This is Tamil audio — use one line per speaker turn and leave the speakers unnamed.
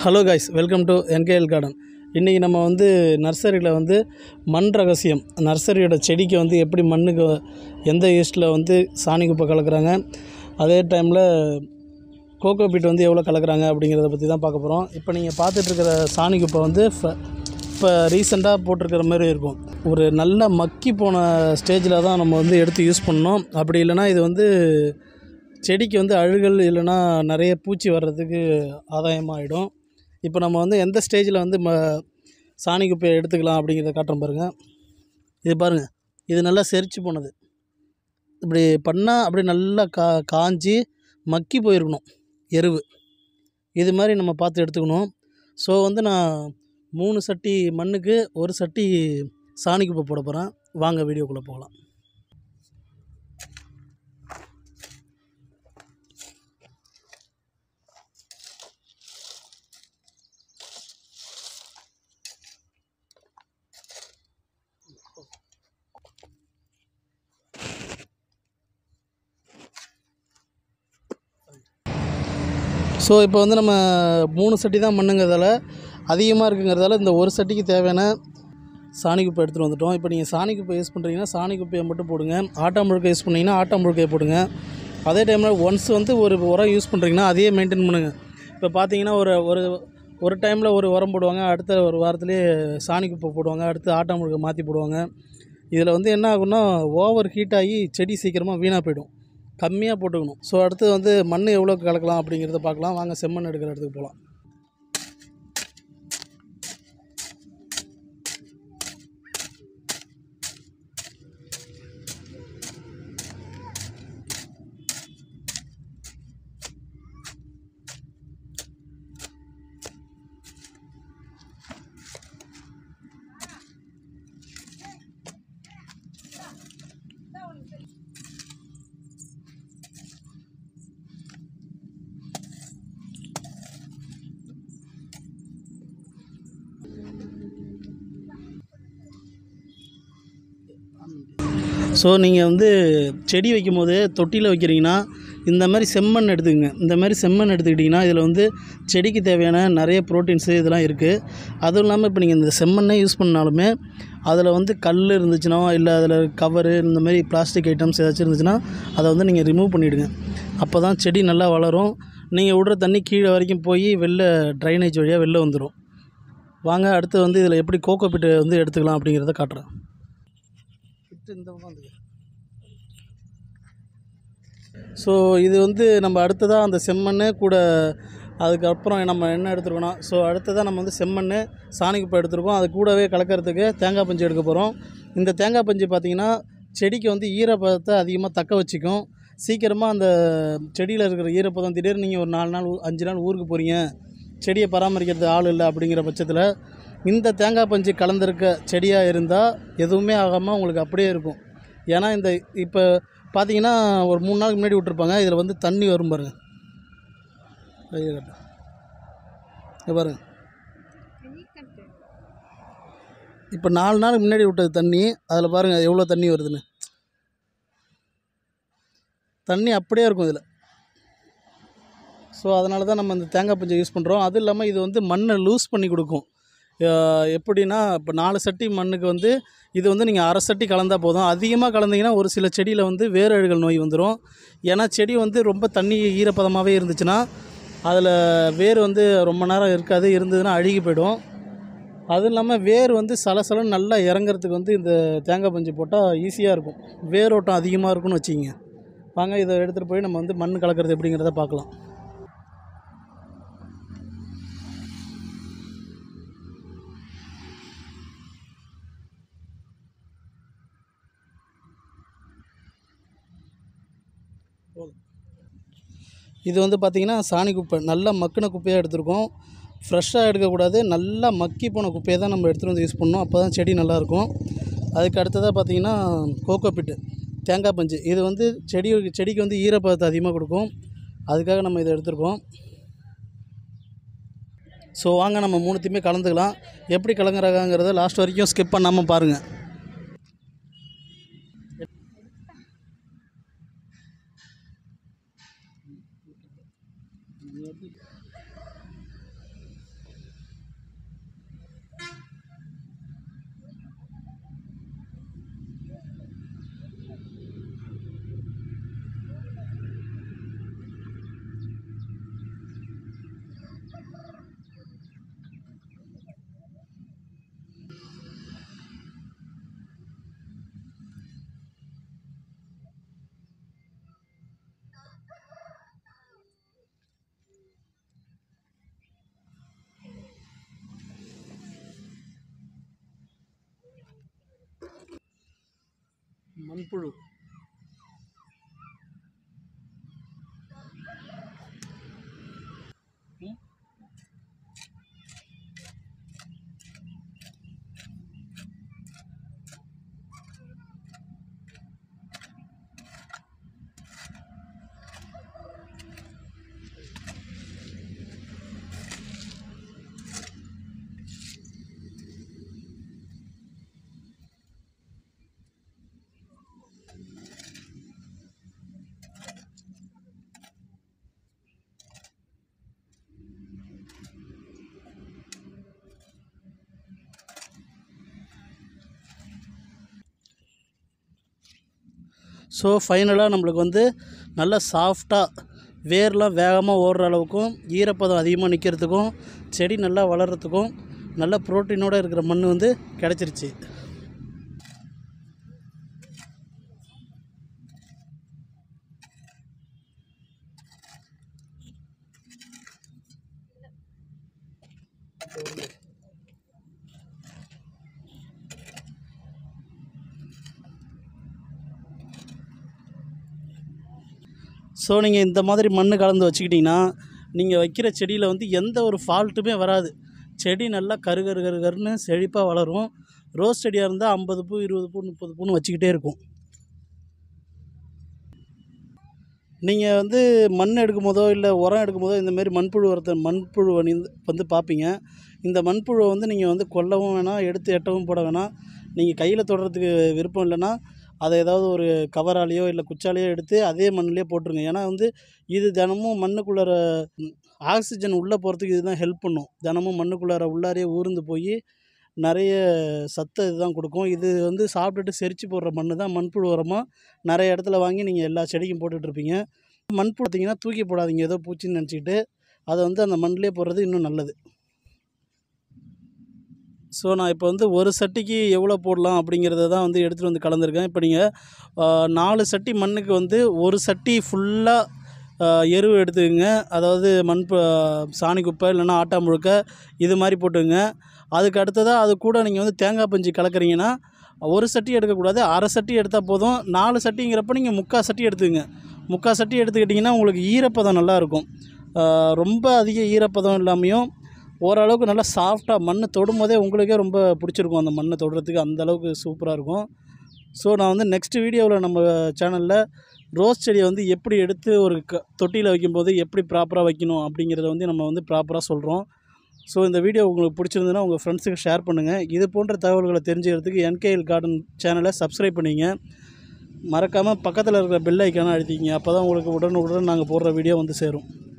Hello guys welcome to NKL garden இன்றைக்கி நம்ம வந்து நர்சரியில் வந்து மண் ரகசியம் நர்சரியோட செடிக்கு வந்து எப்படி மண்ணுக்கு எந்த ஈஸ்ட்டில் வந்து சாணி குப்பை கலக்குறாங்க அதே டைமில் கோகோ பீட் வந்து எவ்வளோ கலக்குறாங்க அப்படிங்கிறத பற்றி தான் பார்க்க போகிறோம் இப்போ நீங்கள் பார்த்துட்ருக்கிற சாணி குப்பை வந்து இப்போ ரீசெண்டாக போட்டிருக்கிற மாதிரி இருக்கும் ஒரு நல்ல மக்கி போன ஸ்டேஜில் தான் நம்ம வந்து எடுத்து யூஸ் பண்ணணும் அப்படி இல்லைன்னா இது வந்து செடிக்கு வந்து அழுகல் இல்லைன்னா நிறைய பூச்சி வர்றதுக்கு ஆதாயமாகிடும் இப்போ நம்ம வந்து எந்த ஸ்டேஜில் வந்து ம சாணி குப்பையை எடுத்துக்கலாம் அப்படிங்கிறத காட்டுறோம் பாருங்கள் இது பாருங்கள் இது நல்லா செரிச்சு போனது இப்படி பண்ணால் அப்படி நல்லா கா காஞ்சி மக்கி போயிருக்கணும் எருவு இது மாதிரி நம்ம பார்த்து எடுத்துக்கணும் ஸோ வந்து நான் மூணு சட்டி மண்ணுக்கு ஒரு சட்டி சாணி குப்பை போட போகிறேன் வாங்க வீடியோக்குள்ளே போகலாம் ஸோ இப்போ வந்து நம்ம மூணு சட்டி தான் மண்ணுங்கிறதால அதிகமாக இருக்குங்கிறதால இந்த ஒரு சட்டிக்கு தேவையான சாணி குப்பை எடுத்துகிட்டு வந்துட்டோம் இப்போ நீங்கள் சாணி குப்பை யூஸ் பண்ணுறீங்கன்னா சாணி குப்பையை மட்டும் போடுங்க ஆட்டா முழுக்கை யூஸ் பண்ணிங்கன்னா ஆட்டா முழுக்கையை போடுங்க அதே டைமில் ஒன்ஸ் வந்து ஒரு உரம் யூஸ் பண்ணுறீங்கன்னா அதையே மெயின்டைன் பண்ணுங்கள் இப்போ பார்த்தீங்கன்னா ஒரு ஒரு ஒரு டைமில் ஒரு உரம் போடுவாங்க அடுத்த ஒரு வாரத்துலேயே சாணி குப்பை போடுவாங்க அடுத்து ஆட்டா முழுக்கை மாற்றி போடுவாங்க இதில் வந்து என்ன ஆகும்னா ஓவர் ஹீட் ஆகி செடி சீக்கிரமாக வீணாக போயிடும் கம்மியாக போட்டுக்கணும் ஸோ அடுத்து வந்து மண் எவ்வளோ கலக்கலாம் அப்படிங்கிறத பார்க்கலாம் வாங்க செம்மண் எடுக்கிற இடத்துக்கு போகலாம் ஸோ நீங்கள் வந்து செடி வைக்கும் போது தொட்டியில் வைக்கிறீங்கன்னா இந்த மாதிரி செம்மண் எடுத்துக்கங்க இந்த மாதிரி செம்மண் எடுத்துக்கிட்டிங்கன்னா இதில் வந்து செடிக்கு தேவையான நிறைய ப்ரோட்டீன்ஸு இதெல்லாம் இருக்குது அதுவும் இல்லாமல் இப்போ நீங்கள் இந்த செம்மண்ணே யூஸ் பண்ணாலுமே அதில் வந்து கல் இருந்துச்சுன்னா இல்லை அதில் கவரு இந்த மாதிரி பிளாஸ்டிக் ஐட்டம்ஸ் ஏதாச்சும் இருந்துச்சுன்னா அதை வந்து நீங்கள் ரிமூவ் பண்ணிவிடுங்க அப்போ தான் செடி நல்லா வளரும் நீங்கள் விடுற தண்ணி கீழே வரைக்கும் போய் வெளில ட்ரைனேஜ் வழியாக வெளில வந்துடும் வாங்க அடுத்து வந்து இதில் எப்படி கோகோ பிட்டு வந்து எடுத்துக்கலாம் அப்படிங்கிறத காட்டுறேன் பிட்டு இந்த பக்கம் வந்துருக்கு ஸோ இது வந்து நம்ம அடுத்ததாக அந்த செம்மண் கூட அதுக்கப்புறம் நம்ம என்ன எடுத்துருக்கோம் ஸோ அடுத்ததாக நம்ம வந்து செம்மண் சாணி குப்பை எடுத்துருக்கோம் அது கூடவே கலக்கிறதுக்கு தேங்காய் பஞ்சு எடுக்க போகிறோம் இந்த தேங்காய் பஞ்சு பார்த்திங்கன்னா செடிக்கு வந்து ஈரப்பதத்தை அதிகமாக தக்க வச்சுக்கும் சீக்கிரமாக அந்த செடியில் இருக்கிற ஈரப்பதம் திடீர்னு நீங்கள் ஒரு நாலு நாள் ஊ- அஞ்சு நாள் ஊருக்கு போகிறீங்க செடியை பராமரிக்கிறது ஆள் இல்லை அப்படிங்கிற பட்சத்தில் இந்த தேங்காய் பஞ்சு கலந்திருக்க செடியாக இருந்தால் எதுவுமே ஆகாமல் உங்களுக்கு அப்படியே இருக்கும் ஏன்னா இந்த இப்போ பார்த்தீங்கன்னா ஒரு மூணு நாளுக்கு முன்னாடி விட்டுருப்பாங்க இதில் வந்து தண்ணி வரும் பாருங்க கையை காட்டு. இங்க பாருங்க இப்போ நாலு நாளுக்கு முன்னாடி விட்டது தண்ணி அதில் பாருங்கள் எவ்வளோ தண்ணி வருதுன்னு தண்ணி அப்படியே இருக்கும் இதில் ஸோ அதனால தான் நம்ம இந்த தேங்காய் பஞ்சை யூஸ் பண்ணுறோம் அதுவும் இல்லாமல் இது வந்து மண்ணை லூஸ் பண்ணி கொடுக்கும் அஹ் எப்படின்னா இப்போ நாலு சட்டி மண்ணுக்கு வந்து இது வந்து நீங்கள் அரை சட்டி கலந்தால் போதும் அதிகமாக கலந்தீங்கன்னா ஒரு சில செடியில் வந்து வேரழுகல் நோய் வந்துடும் ஏன்னா செடி வந்து ரொம்ப தண்ணி ஈரப்பதமாகவே இருந்துச்சுன்னா அதில் வேர் வந்து ரொம்ப நேரம் இருக்காது இருந்ததுன்னா அழுகி போயிடும் அதுவும் இல்லாமல் வேர் வந்து சலசலன்னு நல்லா இறங்குறதுக்கு வந்து இந்த தேங்காய் பஞ்சு போட்டால் ஈஸியாக இருக்கும் வேரோட்டம் அதிகமாக இருக்கும்னு வச்சுக்கிங்க வாங்க இதை எடுத்துகிட்டு போய் நம்ம வந்து மண் கலக்கிறது எப்படிங்கிறத பார்க்கலாம் இது வந்து பார்த்திங்கன்னா சாணி குப்பை நல்லா மக்கின குப்பையாக எடுத்திருக்கோம் ஃப்ரெஷ்ஷாக எடுக்கக்கூடாது நல்லா மக்கி போன குப்பையை தான் நம்ம எடுத்துகிட்டு வந்து யூஸ் பண்ணணும் அப்போ தான் செடி நல்லாயிருக்கும் அதுக்கு அடுத்ததாக பார்த்திங்கன்னா கோகோ பிட்டு தேங்காய் பஞ்சு இது வந்து செடி செடிக்கு வந்து ஈரப்பதத்தை அதிகமாக கொடுக்கும் அதுக்காக நம்ம இதை எடுத்திருக்கோம் ஸோ வாங்க நம்ம மூணுத்தையுமே கலந்துக்கலாம் எப்படி கலங்குறாங்கிறத லாஸ்ட் வரைக்கும் ஸ்கிப் பண்ணாமல் பாருங்கள் மண்புழு ம். ஸோ ஃபைனலாக நம்மளுக்கு வந்து நல்லா சாஃப்டாக வேர்லாம் வேகமாக ஓடுற அளவுக்கும் ஈரப்பதம் அதிகமாக நிற்கிறதுக்கும் செடி நல்லா வளர்கிறதுக்கும் நல்ல ப்ரோட்டீனோடு இருக்கிற மண் வந்து கிடச்சிருச்சு ஸோ நீங்கள் இந்த மாதிரி மண் கலந்து வச்சுக்கிட்டிங்கன்னா நீங்கள் வைக்கிற செடியில் வந்து எந்த ஒரு ஃபால்ட்டுமே வராது செடி நல்லா கரு கரு கரு கருன்னு செழிப்பாக வளரும் ரோஸ் செடியாக இருந்தால் ஐம்பது பூ இருபது பூ முப்பது பூன்னு வச்சுக்கிட்டே இருக்கும் நீங்கள் வந்து மண் எடுக்கும் போதோ இல்லை உரம் எடுக்கும் போதோ இந்த மாதிரி மண்புழு உரத்தை மண்புழு வந்து வந்து பார்ப்பீங்க இந்த மண்புழுவை வந்து நீங்கள் வந்து கொல்லவும் வேணாம் எடுத்து எட்டவும் போட வேணாம் நீங்கள் கையில் தொடுறதுக்கு விருப்பம் இல்லைன்னா அதை ஏதாவது ஒரு கவராலேயோ இல்லை குச்சாலேயோ எடுத்து அதே மண்ணிலே போட்டுருங்க ஏன்னா வந்து இது தினமும் மண்ணுக்குள்ளார ம், ஆக்சிஜன் உள்ளே போகிறதுக்கு இதுதான் ஹெல்ப் பண்ணும் தினமும் மண்ணுக்குள்ளார உள்ளாரே ஊர்ந்து போய் நிறைய சத்தை இதுதான் கொடுக்கும் இது வந்து சாப்பிட்டுட்டு செரிச்சு போடுற மண் தான் மண்புழு உரமாக நிறைய இடத்துல வாங்கி நீங்கள் எல்லா செடிக்கும் போட்டுட்ருப்பீங்க மண்புழு பார்த்தீங்கன்னா தூக்கி போடாதீங்க ஏதோ பூச்சின்னு நினச்சிக்கிட்டு அதை வந்து அந்த மண்ணிலே போடுறது இன்னும் நல்லது ஸோ நான் இப்போ வந்து ஒரு சட்டிக்கு எவ்வளோ போடலாம் அப்படிங்கிறத தான் வந்து எடுத்துகிட்டு வந்து கலந்துருக்கேன் இப்போ நீங்கள் நாலு சட்டி மண்ணுக்கு வந்து ஒரு சட்டி ஃபுல்லாக எருவு எடுத்துக்கங்க அதாவது மண் ப- சாணி குப்பை இல்லைன்னா ஆட்டா முழுக்க இது மாதிரி போட்டுங்க அதுக்கு அடுத்ததாக அது கூட நீங்கள் வந்து தேங்காய் பஞ்சு கலக்குறீங்கன்னா ஒரு சட்டி எடுக்கக்கூடாது அரை சட்டி எடுத்தால் போதும் நாலு சட்டிங்கிறப்ப நீங்கள் முக்கால் சட்டி எடுத்துக்கங்க முக்கால் சட்டி எடுத்துக்கிட்டிங்கன்னா உங்களுக்கு ஈரப்பதம் நல்லா இருக்கும் ஆஹ் ரொம்ப அதிக ஈரப்பதம் இல்லாமையும் ஓரளவுக்கு நல்லா சாஃப்டாக மண் தொடும்போதே உங்களுக்கே ரொம்ப பிடிச்சிருக்கும் அந்த மண்ணை தொடுறதுக்கு அந்த அளவுக்கு சூப்பராக இருக்கும் ஸோ நான் வந்து நெக்ஸ்ட் வீடியோவில் நம்ம சேனலில் ரோஸ் செடியை வந்து எப்படி எடுத்து ஒரு க தொட்டியில் வைக்கும்போது எப்படி ப்ராப்பராக வைக்கணும் அப்படிங்கிறத வந்து நம்ம வந்து ப்ராப்பராக சொல்கிறோம் ஸோ இந்த வீடியோ உங்களுக்கு பிடிச்சிருந்ததுன்னா உங்கள் ஃப்ரெண்ட்ஸுக்கு ஷேர் பண்ணுங்கள் இது போன்ற தகவல்களை தெரிஞ்சுக்கிறதுக்கு என்கேஎல் கார்டன் சேனலை சப்ஸ்கிரைப் பண்ணிங்க மறக்காமல் பக்கத்தில் இருக்கிற பெல் ஐக்கானை அழுத்திக்கிங்க அப்போ தான் உங்களுக்கு உடனுக்குடன் நாங்கள் போடுற வீடியோ வந்து சேரும்